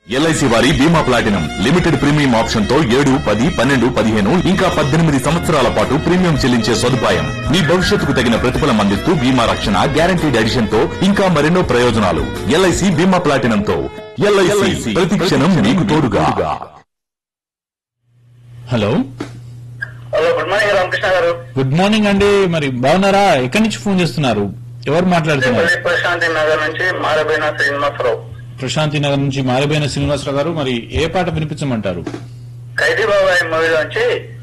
LIC వారి బీమా platinum limited premium option తో ఏడు పది పన్నెండు పదిహేను ఇంకా పద్దెనిమిది సంవత్సరాల పాటు ప్రీమియం చెల్లించే సదుపాయం మీ భవిష్యత్తుకు తగిన ప్రతిఫలం అందిస్తూ బీమా రక్షణ గ్యారంటీడ్ ఎడిషన్ తో ఇంకా మరెన్నో ప్రయోజనాలు ఎల్ఐసి బీమా ప్లాటినం తో ఎల్ఐసి ప్రతి క్షణం మీకు తోడుగా hello hello good morning Ramakrishna గారు గుడ్ మార్నింగ్ అండి మరి బాగున్నారా ఎక్కడి నుంచి ఫోన్ చేస్తున్నారు ఎవరు మాట్లాడుతున్నారు రేపల్లి ప్రశాంతి నగర్ నుంచి మారబోయిన శ్రీనివాసరావు ప్రశాంతి నగర్ నుంచి మారిపోయిన శ్రీనివాసరావు గారు మరి ఏ పాట వినిపించమంటారు ఖైదీ బాబాయ్ మూవీలోంచి